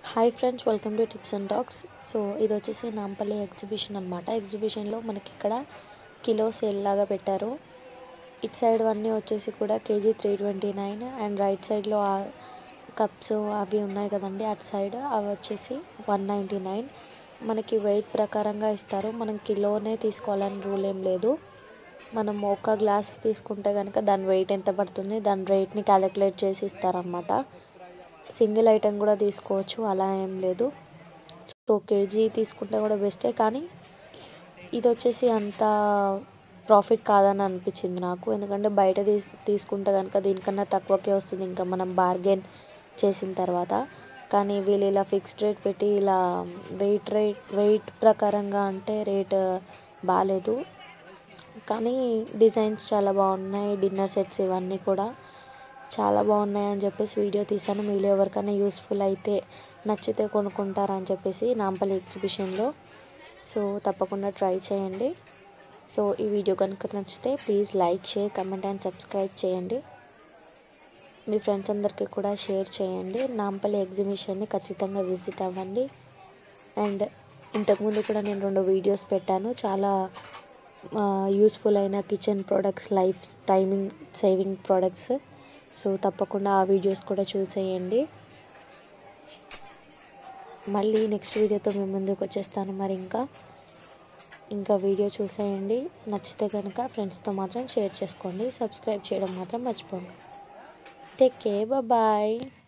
hi friends welcome to tips and talks so ఇది వచ్చేసి Nampally exhibition అనమాట ఎగ్జిబిషన్లో మనకి ఇక్కడ కిలో సేల్ లాగా పెట్టారు ఇటు సైడ్ అన్నీ వచ్చేసి కూడా KG three twenty nine and right సైడ్లో కప్స్ అవి ఉన్నాయి కదండి అటు సైడ్ అవి వచ్చేసి వన్ నైంటీ నైన్ మనకి వెయిట్ ప్రకారంగా ఇస్తారు మనం కిలోనే తీసుకోవాలని రూల్ ఏం లేదు మనం ఒక గ్లాస్ తీసుకుంటే కనుక దాని వెయిట్ ఎంత పడుతుంది దాని రేట్ని క్యాలిక్యులేట్ చేసి ఇస్తారనమాట సింగిల్ ఐటెం కూడా తీసుకోవచ్చు అలా ఏం లేదు సో కేజీ తీసుకుంటే కూడా బెస్టే కానీ ఇది వచ్చేసి అంత ప్రాఫిట్ కాదని అనిపించింది నాకు ఎందుకంటే బయట తీసు తీసుకుంటే కనుక దీనికన్నా తక్కువకే వస్తుంది ఇంకా మనం బార్గెన్ చేసిన తర్వాత కానీ వీళ్ళు ఇలా ఫిక్స్డ్ రేట్ పెట్టి ఇలా వెయిట్ రేట్ వెయిట్ ప్రకారంగా అంటే రేట్ బాగాలేదు కానీ డిజైన్స్ చాలా బాగున్నాయి డిన్నర్ సెట్స్ ఇవన్నీ కూడా చాలా బాగున్నాయి అని చెప్పేసి వీడియో తీసాను మీలో ఎవరికైనా యూస్ఫుల్ అయితే నచ్చితే కొనుక్కుంటారని చెప్పేసి నాంపల్లి ఎగ్జిబిషన్లో సో తప్పకుండా ట్రై చేయండి సో ఈ వీడియో కనుక నచ్చితే please like share comment and subscribe చేయండి మీ ఫ్రెండ్స్ అందరికీ కూడా షేర్ చేయండి నాంపల్లి ఎగ్జిబిషన్ని ఖచ్చితంగా విజిట్ అవ్వండి అండ్ ఇంతకుముందు కూడా నేను రెండు వీడియోస్ పెట్టాను చాలా యూస్ఫుల్ అయిన kitchen products life timing saving products so తప్పకుండా ఆ వీడియోస్ కూడా చూసేయండి మళ్ళీ నెక్స్ట్ వీడియోతో మీ ముందుకు వచ్చేస్తాను మరి ఇంకా ఇంకా వీడియో చూసేయండి నచ్చితే కనుక ఫ్రెండ్స్తో మాత్రం షేర్ చేసుకోండి సబ్స్క్రైబ్ చేయడం మాత్రం మర్చిపోండి టేక్ కేర్ బాయ్